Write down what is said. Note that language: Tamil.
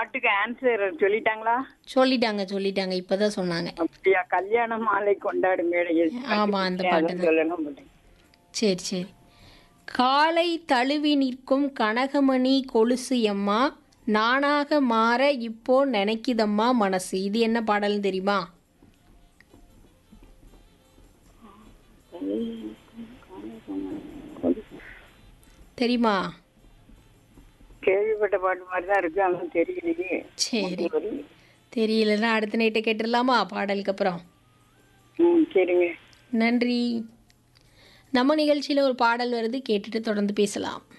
பாட்டுக்கு ஆன்சர் சொல்லிட்டாங்களா சொல்லிட்டாங்க சொல்லிட்டாங்க இப்பதான் சொன்னாங்க அப்படியா கல்யாண மாலை கொண்டாடும் மேடையில் ஆமா, அந்த பாட்டு தான். சொல்லணும் போல. சரி சரி காலை தழுவி நிற்கும் கனகமணி கொலுசு எம்மா நானாக மாற இப்போ நினைக்குதம்மா மனசு இது என்ன பாடல்னு தெரியுமா தெரியுமா கேள்விப்பட்ட பாட்டு மாதிரி தான் இருக்கு ஆனா தெரியலையே சரி வரி. தெரியலன்னா அடுத்த நைட்டை கேட்டுடலாமா பாடலுக்கு அப்புறம் ம் சரிங்க நன்றி நம்ம நிகழ்ச்சியில் ஒரு பாடல் வருது கேட்டுட்டு தொடர்ந்து பேசலாம்